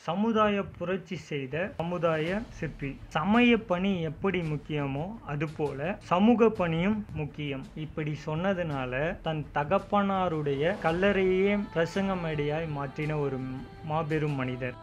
சமுதாய புரட்சி செய்த சமுதாய சிற்பி சமய பணி எப்படி முக்கியமோ அதுபோல சமூக பணியும் முக்கியம் இப்படி சொன்னதுனால தன் தகப்பனாருடைய கல்லறையே பிரசங்க மேடையாய் மாற்றின ஒரு மாபெரும் மனிதர்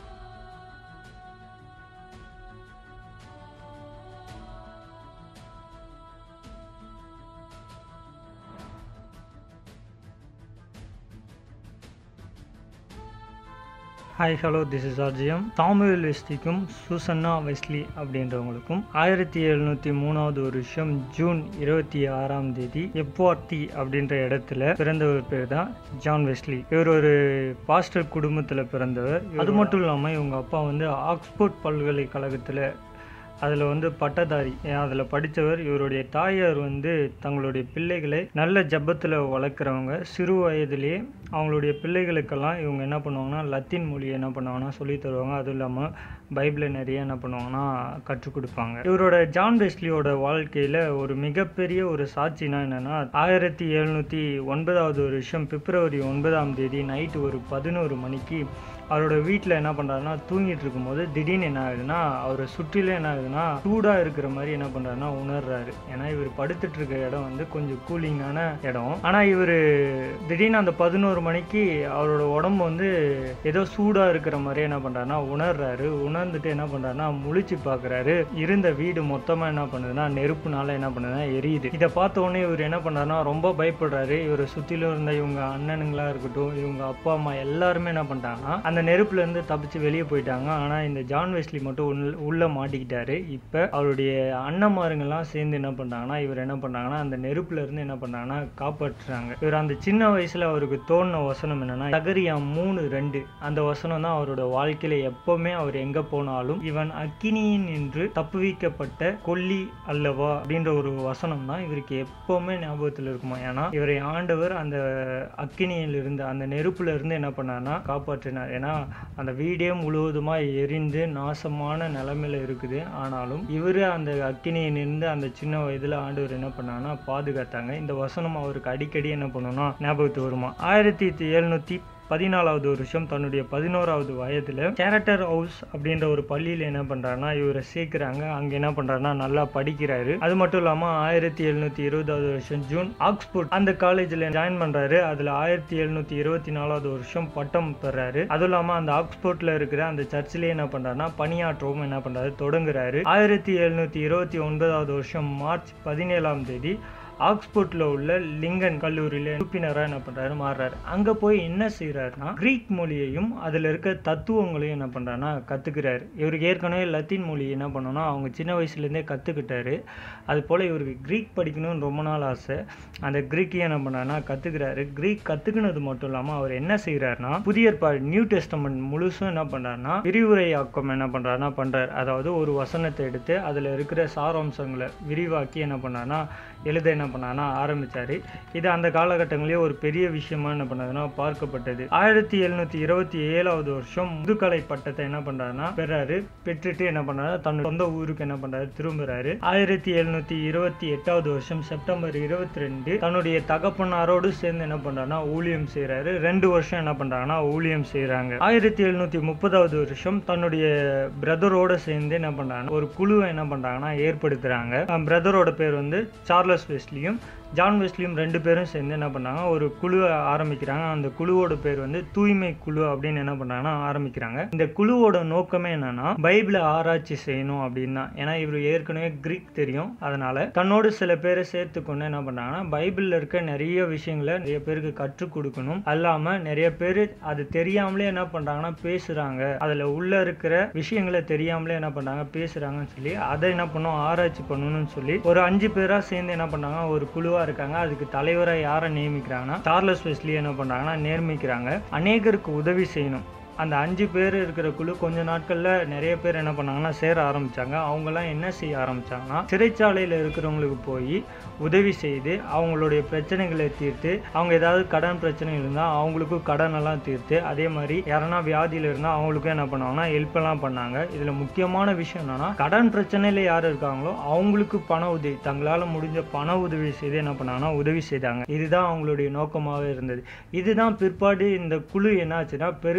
hi hello this is RGM Samuel வெஸ்லிக்கும் சூசன்னா வெஸ்லி அப்படின்றவங்களுக்கும் ஆயிரத்தி எழுநூற்றி மூணாவது வருஷம் ஜூன் இருபத்தி ஆறாம் தேதி எப்வார்த்தி அப்படின்ற இடத்துல பிறந்த ஒரு பேர் தான் ஜான் வெஸ்லி இவர் ஒரு பாஸ்டர் குடும்பத்தில் பிறந்தவர் அது மட்டும் இல்லாமல் இவங்க அப்பா வந்து ஆக்ஸ்போர்ட் பல்கலைக்கழகத்தில் அதில் வந்து பட்டதாரி அதில் படித்தவர் இவருடைய தாயார் வந்து தங்களுடைய பிள்ளைகளை நல்ல ஜபத்தில் வளர்க்குறவங்க சிறு வயதிலே அவங்களுடைய பிள்ளைகளுக்கெல்லாம் இவங்க என்ன பண்ணுவாங்கன்னா லத்தீன் மொழியை என்ன பண்ணுவாங்கன்னா சொல்லி தருவாங்க அதுவும் இல்லாமல் பைபிளை நிறைய என்ன பண்ணுவாங்கன்னா கற்றுக் கொடுப்பாங்க இவரோட ஜான் வெஸ்லியோட வாழ்க்கையில் ஒரு மிகப்பெரிய ஒரு சாட்சினா என்னென்னா ஆயிரத்தி எழுநூற்றி ஒன்பதாவது வருஷம் பிப்ரவரி ஒன்பதாம் தேதி நைட்டு ஒரு பதினோரு மணிக்கு அவரோட வீட்டில் என்ன பண்ணுறாருன்னா தூங்கிட்டு இருக்கும்போது திடீர்னு என்ன ஆகுதுன்னா அவரை சுற்றிலும் என்ன ஆகுதுன்னா சூடாக இருக்கிற மாதிரி என்ன பண்ணுறாருன்னா உணர்றாரு ஏன்னா இவர் படுத்துட்டு இருக்க இடம் வந்து கொஞ்சம் கூலிங்கான இடம் ஆனால் இவர் திடீர்னு அந்த பதினோரு மணிக்கு அவரோட உடம்பு வந்து ஏதோ சூடாக இருக்கிற மாதிரி என்ன பண்ணுறாருன்னா உணர்றாரு உணர்ந்துட்டு என்ன பண்ணுறாருன்னா முழிச்சு பார்க்குறாரு இருந்த வீடு மொத்தமாக என்ன பண்ணுதுன்னா நெருப்புனால என்ன பண்ணுதுன்னா எரியுது இதை பார்த்த உடனே இவர் என்ன பண்ணுறாருன்னா ரொம்ப பயப்படுறாரு இவரை சுற்றிலும் இருந்த இவங்க அண்ணனுங்களா இருக்கட்டும் இவங்க அப்பா அம்மா எல்லாருமே என்ன பண்ணிட்டாங்கன்னா அந்த நெருப்புல இருந்து தப்பிச்சு வெளியே போயிட்டாங்க ஆனால் இந்த ஜான் வெஸ்லி மட்டும் உள்ள உள்ள மாட்டிக்கிட்டாரு இப்போ அவருடைய அண்ணன்மாருங்கெல்லாம் சேர்ந்து என்ன பண்ணுறாங்கன்னா இவர் என்ன பண்ணுறாங்கன்னா அந்த நெருப்புல இருந்து என்ன பண்ணுறாங்கன்னா காப்பாற்றுறாங்க இவர் அந்த சின்ன வயசுல அவருக்கு தோணின வசனம் என்னன்னா தகரியா மூணு ரெண்டு அந்த வசனம் தான் அவரோட வாழ்க்கையில எப்பவுமே அவர் எங்க போனாலும் இவன் அக்கினியின் நின்று தப்புவிக்கப்பட்ட கொல்லி அல்லவா அப்படின்ற ஒரு வசனம் தான் இவருக்கு எப்பவுமே ஞாபகத்தில் இருக்குமா ஏன்னா இவரை ஆண்டவர் அந்த அக்கினியில் இருந்து அந்த நெருப்புல இருந்து என்ன பண்ணார்னா காப்பாற்றினார் ஏன்னா அந்த வீடே முழுவதுமா எரிந்து நாசமான நிலைமையில இருக்குது ஆனாலும் இவர் அந்த அக்கினியை நின்று அந்த சின்ன வயதுல ஆண்டவர் என்ன பண்ணார்னா பாதுகாத்தாங்க இந்த வசனம் அவருக்கு அடிக்கடி என்ன பண்ணணும்னா ஞாபகத்து வருமா ஆயிரத்தி எழுநூத்தி பதினாலாவது வருஷம் தன்னுடைய பதினோராவது வயதில் கேரக்டர் ஹவுஸ் அப்படின்ற ஒரு பள்ளியில் என்ன பண்ணுறாருனா இவரை சேர்க்குறாங்க அங்கே என்ன பண்ணுறாருனா நல்லா படிக்கிறாரு அது மட்டும் இல்லாமல் ஆயிரத்தி எழுநூற்றி இருபதாவது வருஷம் ஜூன் ஆக்ஸ்போர்ட் அந்த காலேஜில் ஜாயின் பண்ணுறாரு அதில் ஆயிரத்தி எழுநூற்றி இருபத்தி நாலாவது வருஷம் பட்டம் பெறாரு அதுவும் இல்லாமல் அந்த ஆக்ஸ்போர்ட்டில் இருக்கிற அந்த சர்ச்சிலே என்ன பண்ணுறாருனா பணியாற்றவும் என்ன பண்ணுறாரு தொடங்குறாரு ஆயிரத்தி எழுநூற்றி இருபத்தி ஒன்பதாவது வருஷம் மார்ச் பதினேழாம் தேதி ஆக்ஸ்போர்ட்ல உள்ள லிங்கன் கல்லூரியில உறுப்பினராக என்ன பண்றாரு மாறுறாரு அங்க போய் என்ன செய்யறாருன்னா கிரீக் மொழியையும் அதுல இருக்க தத்துவங்களையும் என்ன பண்றாருன்னா கத்துக்கிறாரு இவருக்கு ஏற்கனவே லத்தீன் மொழி என்ன பண்ணோம்னா அவங்க சின்ன வயசுல இருந்தே கத்துக்கிட்டாரு அது போல இவருக்கு கிரீக் படிக்கணும்னு ரொம்ப நாள் ஆசை அந்த கிரீக்கையும் என்ன பண்ணாருன்னா கத்துக்கிறாரு கிரீக் கத்துக்கினது மட்டும் இல்லாம அவர் என்ன செய்யறாருன்னா புதிய ஏற்பாடு நியூ டெஸ்டமெண்ட் முழுசும் என்ன பண்றாருன்னா விரிவுரையாக்கம் என்ன பண்றாருன்னா பண்றாரு அதாவது ஒரு வசனத்தை எடுத்து அதுல இருக்கிற சாராம்சங்களை விரிவாக்கி என்ன பண்ணாருன்னா எழுத என்ன பண்ணாருன்னா ஆரம்பிச்சாரு இது அந்த காலகட்டங்களே ஒரு பெரிய விஷயமா என்ன பண்ணதுன்னா பார்க்கப்பட்டது ஆயிரத்தி எழுநூத்தி இருபத்தி ஏழாவது வருஷம் முதுகலை பட்டத்தை என்ன பண்றாருன்னா பெறாரு பெற்றுட்டு என்ன பண்றாரு தன்னோட சொந்த ஊருக்கு என்ன பண்றாரு திரும்புறாரு ஆயிரத்தி எழுநூத்தி இருபத்தி எட்டாவது வருஷம் செப்டம்பர் இருபத்தி ரெண்டு தன்னுடைய தகப்பனாரோடு சேர்ந்து என்ன பண்றாருன்னா ஊழியம் செய்யறாரு ரெண்டு வருஷம் என்ன பண்றாங்கன்னா ஊழியம் செய்யறாங்க ஆயிரத்தி எழுநூத்தி முப்பதாவது வருஷம் தன்னுடைய பிரதரோட சேர்ந்து என்ன பண்றாங்கன்னா ஒரு குழுவை என்ன பண்றாங்கன்னா ஏற்படுத்துறாங்க பிரதரோட பேர் வந்து சார்லஸ் வெஸ்லியும் ஜான் வெஸ்லியும் ரெண்டு பேரும் சேர்ந்து என்ன பண்ணாங்க ஒரு குழுவை ஆரம்பிக்கிறாங்க அந்த குழுவோட பேர் வந்து தூய்மை குழு அப்படின்னு என்ன பண்ணாங்கன்னா ஆரம்பிக்கிறாங்க இந்த குழுவோட நோக்கமே என்னன்னா பைபிளை ஆராய்ச்சி செய்யணும் அப்படின்னா ஏன்னா இவர் ஏற்கனவே கிரீக் தெரியும் அதனால தன்னோடு சில பேரை சேர்த்து கொண்டு என்ன பண்ணாங்கன்னா பைபிள்ல இருக்க நிறைய விஷயங்களை நிறைய பேருக்கு கற்றுக் கொடுக்கணும் அல்லாம நிறைய பேர் அது தெரியாமலே என்ன பண்றாங்கன்னா பேசுறாங்க அதுல உள்ள இருக்கிற விஷயங்களை தெரியாமலே என்ன பண்றாங்க பேசுறாங்கன்னு சொல்லி அதை என்ன பண்ணும் ஆராய்ச்சி பண்ணணும்னு சொல்லி ஒரு அஞ்சு பேரா சேர்ந்து என்ன பண்ணாங்க ஒரு குழுவா இருக்காங்க அதுக்கு தலைவரை யாரை நியமிக்கிறாங்கன்னா சார்லஸ் வெஸ்லி என்ன பண்றாங்கன்னா நியமிக்கிறாங்க அநேகருக்கு உதவி செய்யணும் அந்த அஞ்சு பேர் இருக்கிற குழு கொஞ்ச நாட்கள்ல நிறைய பேர் என்ன பண்ணாங்கன்னா சேர ஆரம்பிச்சாங்க அவங்கெல்லாம் என்ன செய்ய ஆரம்பிச்சாங்கன்னா சிறைச்சாலையில் இருக்கிறவங்களுக்கு போய் உதவி செய்து அவங்களுடைய பிரச்சனைகளை தீர்த்து அவங்க ஏதாவது கடன் பிரச்சனை இருந்தால் அவங்களுக்கும் கடன் எல்லாம் தீர்த்து அதே மாதிரி யாரனா வியாதியில் இருந்தால் அவங்களுக்கும் என்ன பண்ணுவாங்கன்னா ஹெல்ப் எல்லாம் பண்ணாங்க இதில் முக்கியமான விஷயம் என்னன்னா கடன் பிரச்சனையில் யார் இருக்காங்களோ அவங்களுக்கு பண உதவி தங்களால் முடிஞ்ச பண உதவி செய்து என்ன பண்ணாங்கன்னா உதவி செய்தாங்க இதுதான் அவங்களுடைய நோக்கமாக இருந்தது இதுதான் பிற்பாடு இந்த குழு என்னாச்சுன்னா பெருக பெருக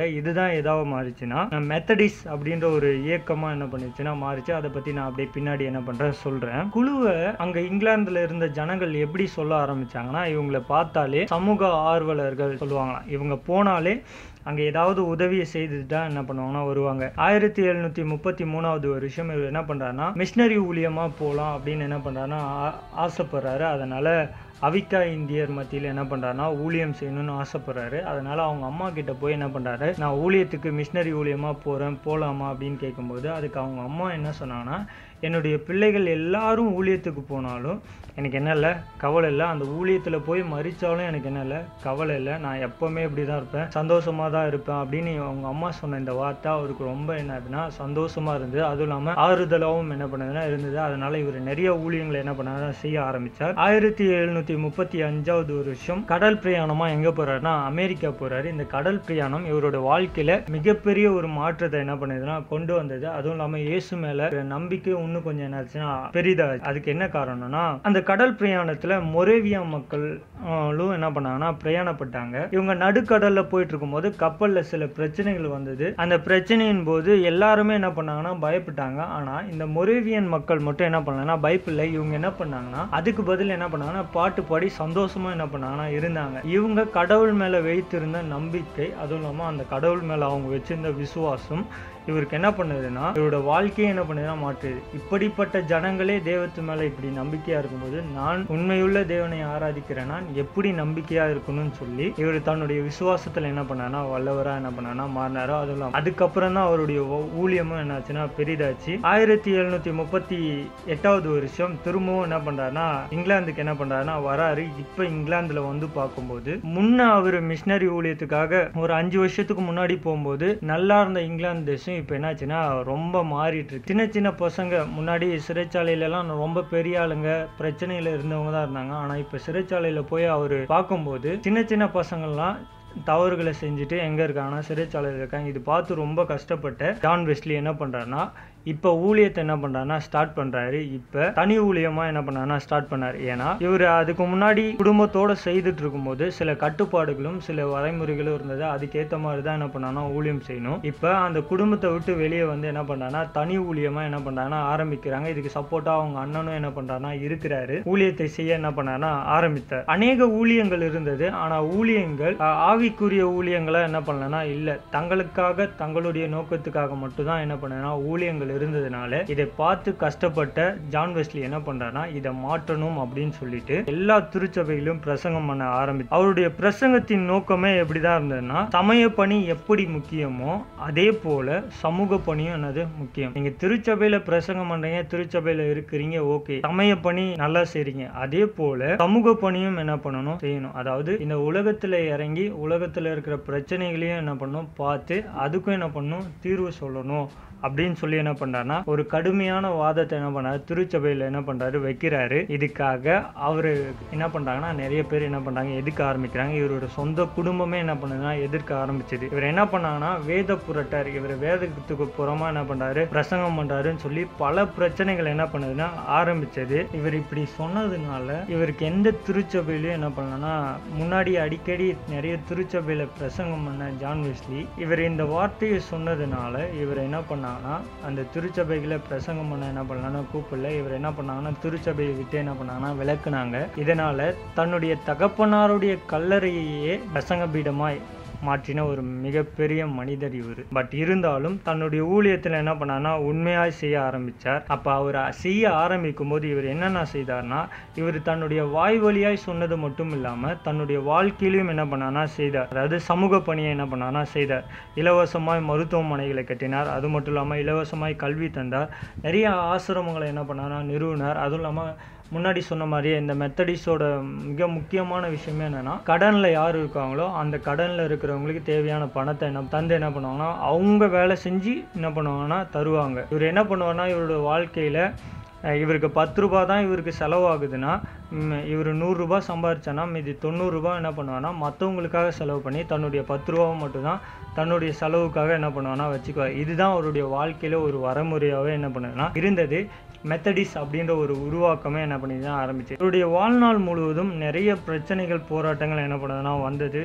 போக இதுதான் எதாவது மாறிச்சுன்னா மெத்தடிஸ் அப்படின்ற ஒரு இயக்கமா என்ன பண்ணுச்சுன்னா மாறிச்சு அதை பத்தி நான் அப்படியே பின்னாடி என்ன பண்றேன் சொல்றேன் குழுவை அங்க இங்கிலாந்துல இருந்த ஜனங்கள் எப்படி சொல்ல ஆரம்பிச்சாங்கன்னா இவங்களை பார்த்தாலே சமூக ஆர்வலர்கள் சொல்லுவாங்களாம் இவங்க போனாலே அங்கே ஏதாவது உதவியை செய்துட்டு தான் என்ன பண்ணுவாங்கன்னா வருவாங்க ஆயிரத்தி எழுநூற்றி முப்பத்தி மூணாவது வருஷம் இவர் என்ன பண்ணுறாருன்னா மிஷினரி ஊழியமாக போகலாம் அப்படின்னு என்ன பண்ணுறாருன்னா ஆசைப்படுறாரு அதனால் அவிக்கா இந்தியர் மத்தியில் என்ன பண்ணுறாருன்னா ஊழியம் செய்யணும்னு ஆசைப்படுறாரு அதனால் அவங்க அம்மா கிட்ட போய் என்ன பண்ணுறாரு நான் ஊழியத்துக்கு மிஷினரி ஊழியமாக போகிறேன் போகலாமா அப்படின்னு கேட்கும்போது அதுக்கு அவங்க அம்மா என்ன சொன்னாங்கன்னா என்னுடைய பிள்ளைகள் எல்லாரும் ஊழியத்துக்கு போனாலும் எனக்கு என்ன இல்லை கவலை இல்லை அந்த ஊழியத்தில் போய் மறிச்சாலும் எனக்கு என்ன இல்லை கவலை இல்லை நான் எப்போவுமே இப்படி தான் இருப்பேன் சந்தோஷமாக தான் இருப்பேன் அப்படின்னு அவங்க அம்மா சொன்ன இந்த வார்த்தை அவருக்கு ரொம்ப என்ன ஆகுதுன்னா சந்தோஷமாக இருந்தது அதுவும் இல்லாமல் ஆறுதலாகவும் என்ன பண்ணதுன்னா இருந்தது அதனால இவர் நிறைய ஊழியங்களை என்ன பண்ணாரு செய்ய ஆரம்பித்தார் ஆயிரத்தி எழுநூற்றி முப்பத்தி அஞ்சாவது வருஷம் கடல் பிரயாணமாக எங்கே போகிறாருன்னா அமெரிக்கா போகிறாரு இந்த கடல் பிரயாணம் இவரோட வாழ்க்கையில் மிகப்பெரிய ஒரு மாற்றத்தை என்ன பண்ணுதுன்னா கொண்டு வந்தது அதுவும் இல்லாமல் இயேசு மேலே நம்பிக்கை இன்னும் கொஞ்சம் என்னாச்சுன்னா பெரிதா அதுக்கு என்ன காரணம்னா அந்த கடல் பிரயாணத்துல மொரேவியா மக்களும் என்ன பண்ணாங்கன்னா பிரயாணப்பட்டாங்க இவங்க நடுக்கடல்ல போயிட்டு இருக்கும்போது கப்பல்ல சில பிரச்சனைகள் வந்தது அந்த பிரச்சனையின் போது எல்லாருமே என்ன பண்ணாங்கன்னா பயப்பட்டாங்க ஆனா இந்த மொரேவியன் மக்கள் மட்டும் என்ன பண்ணாங்கன்னா பயப்பில்லை இவங்க என்ன பண்ணாங்கன்னா அதுக்கு பதில் என்ன பண்ணாங்கன்னா பாட்டு பாடி சந்தோஷமா என்ன பண்ணாங்கன்னா இருந்தாங்க இவங்க கடவுள் மேல வைத்திருந்த நம்பிக்கை அதுவும் இல்லாம அந்த கடவுள் மேல அவங்க வச்சிருந்த விசுவாசம் இவருக்கு என்ன பண்ணுதுன்னா இவரோட வாழ்க்கையை என்ன பண்ணுதுன்னா மாற்றுது இப்படிப்பட்ட ஜனங்களே தேவத்து மேல இப்படி நம்பிக்கையா இருக்கும்போது நான் உண்மையுள்ள தேவனை ஆராதிக்கிறேன் நான் எப்படி நம்பிக்கையா இருக்கணும்னு சொல்லி இவர் தன்னுடைய விசுவாசத்துல என்ன பண்ணானா வல்லவரா என்ன பண்ணானா மாறினாரோ அதுவும் இல்லாம அதுக்கப்புறம் தான் அவருடைய ஊ- ஊழியமும் என்னாச்சுன்னா பெரிதாச்சு ஆயிரத்தி எழுநூத்தி முப்பத்தி எட்டாவது வருஷம் திரும்பவும் என்ன பண்றாருன்னா இங்கிலாந்துக்கு என்ன பண்றாருன்னா வராரு இப்ப இங்கிலாந்துல வந்து பார்க்கும்போது முன்ன அவர் மிஷினரி ஊழியத்துக்காக ஒரு அஞ்சு வருஷத்துக்கு முன்னாடி போகும்போது நல்லா இருந்த இங்கிலாந்து தேசம் இப்போ என்னாச்சுன்னா ரொம்ப மாறிட்டு இருக்கு சின்ன சின்ன பசங்க முன்னாடி சிறைச்சாலையில எல்லாம் ரொம்ப பெரிய ஆளுங்க பிரச்சனையில இருந்தவங்க தான் இருந்தாங்க ஆனா இப்ப சிறைச்சாலையில போய் அவரு பார்க்கும்போது சின்ன சின்ன பசங்கள்லாம் தவறுகளை செஞ்சுட்டு எங்க இருக்காங்கன்னா சிறைச்சாலையில் இருக்காங்க இது பார்த்து ரொம்ப கஷ்டப்பட்ட ஜான் வெஸ்லி என்ன பண்றாருன்னா இப்போ ஊழியத்தை என்ன பண்றாருன்னா ஸ்டார்ட் பண்றாரு இப்போ தனி ஊழியமா என்ன பண்ணாருன்னா ஸ்டார்ட் பண்ணாரு ஏன்னா இவர் அதுக்கு முன்னாடி குடும்பத்தோட செய்துட்டு இருக்கும்போது சில கட்டுப்பாடுகளும் சில வரைமுறைகளும் இருந்தது அதுக்கேற்ற மாதிரி தான் என்ன பண்ணாருன்னா ஊழியம் செய்யணும் இப்போ அந்த குடும்பத்தை விட்டு வெளியே வந்து என்ன பண்றாருன்னா தனி ஊழியமா என்ன பண்றாருன்னா ஆரம்பிக்கிறாங்க இதுக்கு சப்போர்ட்டா அவங்க அண்ணனும் என்ன பண்றாருன்னா இருக்கிறாரு ஊழியத்தை செய்ய என்ன பண்ணாருன்னா ஆரம்பித்தார் அநேக ஊழியங்கள் இருந்தது ஆனா ஊழியங்கள் அஹ், ஆவிக்குரிய ஊழியங்களா என்ன பண்ணலன்னா இல்ல தங்களுக்காக தங்களுடைய நோக்கத்துக்காக மட்டும்தான் என்ன பண்ணனா ஊழியங்கள் இருந்ததுனால இதை பார்த்து கஷ்டப்பட்ட ஜான் வெஸ்லி என்ன பண்றாருன்னா இதை மாற்றணும் அப்படின்னு சொல்லிட்டு எல்லா திருச்சபையிலும் பிரசங்கம் பண்ண ஆரம்பிச்சு அவருடைய பிரசங்கத்தின் நோக்கமே எப்படிதான் இருந்ததுன்னா சமய பணி எப்படி முக்கியமோ அதே போல சமூக பணியும் என்னது முக்கியம் நீங்க திருச்சபையில பிரசங்கம் பண்றீங்க திருச்சபையில இருக்கிறீங்க ஓகே சமய பணி நல்லா செய்றீங்க அதே போல சமூக பணியும் என்ன பண்ணணும் செய்யணும் அதாவது இந்த உலகத்துல இறங்கி உலகத்துல இருக்கிற பிரச்சனைகளையும் என்ன பண்ணணும் பார்த்து அதுக்கும் என்ன பண்ணணும் தீர்வு சொல்லணும் அப்படின்னு சொல்லி என்ன பண்றாருன்னா ஒரு கடுமையான வாதத்தை என்ன பண்றாரு திருச்சபையில என்ன பண்றாரு வைக்கிறாரு இதுக்காக அவரு என்ன பண்றாங்கன்னா நிறைய பேர் என்ன பண்றாங்க எதிர்க்க ஆரம்பிக்கிறாங்க இவரோட சொந்த குடும்பமே என்ன பண்ணுதுன்னா எதிர்க்க ஆரம்பிச்சது இவர் என்ன பண்ணாங்கன்னா வேத புரட்டர் இவர் வேதத்துக்கு புறமா என்ன பண்றாரு பிரசங்கம் பண்றாருன்னு சொல்லி பல பிரச்சனைகள் என்ன பண்ணுதுன்னா ஆரம்பிச்சது இவர் இப்படி சொன்னதுனால இவருக்கு எந்த திருச்சபையிலயும் என்ன பண்ணலன்னா முன்னாடி அடிக்கடி நிறைய திருச்சபையில பிரசங்கம் பண்ண ஜான் வெஸ்லி இவர் இந்த வார்த்தையை சொன்னதுனால இவர் என்ன பண்ணாங்கன்னா அந்த திருச்சபைகளை பிரசங்கம் பண்ண என்ன பண்ணலாம்னா கூப்பிடல இவர் என்ன பண்ணாங்கன்னா திருச்சபையை விட்டு என்ன பண்ணாங்கன்னா விளக்குனாங்க இதனால தன்னுடைய தகப்பனாருடைய கல்லறையையே பிரசங்க பீடமாய் மாற்றின ஒரு மிகப்பெரிய மனிதர் இவர் பட் இருந்தாலும் தன்னுடைய ஊழியத்தில் என்ன பண்ணார்னா உண்மையாய் செய்ய ஆரம்பிச்சார் அப்போ அவர் செய்ய ஆரம்பிக்கும் போது இவர் என்னென்ன செய்தார்னா இவர் தன்னுடைய வாய் வழியாய் சொன்னது மட்டும் இல்லாமல் தன்னுடைய வாழ்க்கையிலும் என்ன பண்ணார்னா செய்தார் அதாவது சமூக பணியை என்ன பண்ணார்னா செய்தார் இலவசமாய் மருத்துவமனைகளை கட்டினார் அது மட்டும் இல்லாமல் இலவசமாய் கல்வி தந்தார் நிறைய ஆசிரமங்களை என்ன பண்ணார்னா நிறுவினார் அதுவும் இல்லாமல் முன்னாடி சொன்ன மாதிரியே இந்த மெத்தடிஸோட மிக முக்கியமான விஷயமே என்னன்னா கடன்ல யார் இருக்காங்களோ அந்த கடன்ல இருக்கிறவங்களுக்கு தேவையான பணத்தை என்ன தந்து என்ன பண்ணுவாங்கன்னா அவங்க வேலை செஞ்சு என்ன பண்ணுவாங்கன்னா தருவாங்க இவர் என்ன பண்ணுவார்னா இவரோட வாழ்க்கையில அஹ், இவருக்கு பத்து ரூபா தான் இவருக்கு செலவாகுதுன்னா ம், இவர் நூறுரூபா சம்பாரிச்சானா மீதி தொண்ணூறுரூபா என்ன பண்ணுவான்னா மற்றவங்களுக்காக செலவு பண்ணி தன்னுடைய பத்து ரூபாவை மட்டும்தான் தன்னுடைய செலவுக்காக என்ன பண்ணுவானா வச்சுக்குவார் இதுதான் அவருடைய வாழ்க்கையில ஒரு வரமுறையாகவே என்ன பண்ணுதுன்னா இருந்தது மெத்தடிஸ் அப்படின்ற ஒரு உருவாக்கமே என்ன பண்ணி தான் ஆரம்பிச்சு இவருடைய வாழ்நாள் முழுவதும் நிறைய பிரச்சனைகள் போராட்டங்கள் என்ன பண்ணுதுன்னா வந்தது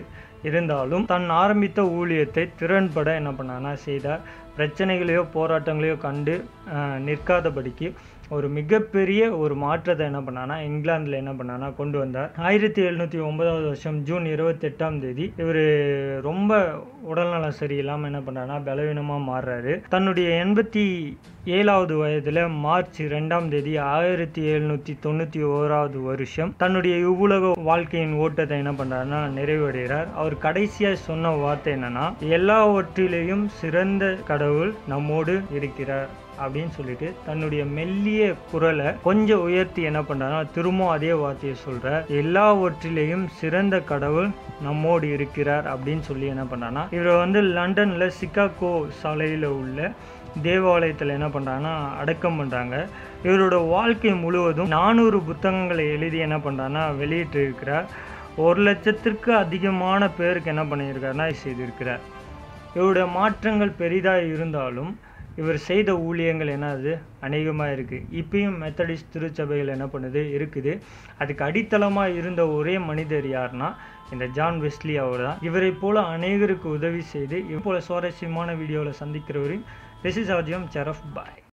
இருந்தாலும் தன் ஆரம்பித்த ஊழியத்தை திறன்பட என்ன பண்ணானா செய்தார் பிரச்சனைகளையோ போராட்டங்களையோ கண்டு ஆஹ், நிற்காதபடிக்கு ஒரு மிகப்பெரிய ஒரு மாற்றத்தை என்ன பண்ணானா இங்கிலாந்தில் என்ன பண்ணானா கொண்டு வந்தார் ஆயிரத்தி எழுநூற்றி ஒன்பதாவது வருஷம் ஜூன் இருபத்தெட்டாம் தேதி இவர் ரொம்ப உடல்நலம் சரியில்லாமல் என்ன பண்ணுறாருனா பலவீனமாக மாறுறாரு தன்னுடைய எண்பத்தி ஏழாவது வயதில் மார்ச் ரெண்டாம் தேதி ஆயிரத்தி எழுநூற்றி தொண்ணூற்றி ஓராவது வருஷம் தன்னுடைய இவ்வுலக வாழ்க்கையின் ஓட்டத்தை என்ன பண்ணுறாருன்னா நிறைவடைகிறார் அவர் கடைசியாக சொன்ன வார்த்தை என்னன்னா எல்லாவற்றிலேயும் சிறந்த கடவுள் நம்மோடு இருக்கிறார் அப்படின்னு சொல்லிட்டு தன்னுடைய மெல்லிய குரலை கொஞ்சம் உயர்த்தி என்ன பண்றாருன்னா திரும்பவும் அதே வார்த்தையை சொல்றார் எல்லாவற்றிலேயும் சிறந்த கடவுள் நம்மோடு இருக்கிறார் அப்படின்னு சொல்லி என்ன பண்றாருன்னா இவர் வந்து லண்டன்ல சிகாகோ சாலையில உள்ள தேவாலயத்தில் என்ன பண்ணுறாங்கன்னா அடக்கம் பண்ணுறாங்க இவரோட வாழ்க்கை முழுவதும் நானூறு புத்தகங்களை எழுதி என்ன பண்ணுறாங்கன்னா வெளியிட்டு இருக்கிறார் ஒரு லட்சத்திற்கு அதிகமான பேருக்கு என்ன பண்ணியிருக்காருன்னா செய்திருக்கிறார் இவருடைய மாற்றங்கள் பெரிதாக இருந்தாலும் இவர் செய்த ஊழியங்கள் என்னது அநேகமாக இருக்குது இப்பயும் மெத்தடிஸ்ட் திருச்சபைகள் என்ன பண்ணுது இருக்குது அதுக்கு அடித்தளமாக இருந்த ஒரே மனிதர் யாருன்னா இந்த ஜான் வெஸ்லி அவர் தான் இவரை போல அநேகருக்கு உதவி செய்து இது போல சுவாரஸ்யமான வீடியோவில் சந்திக்கிறவரையும் திஸ் இஸ் ஆர்ஜியம் செரஃப் பாய்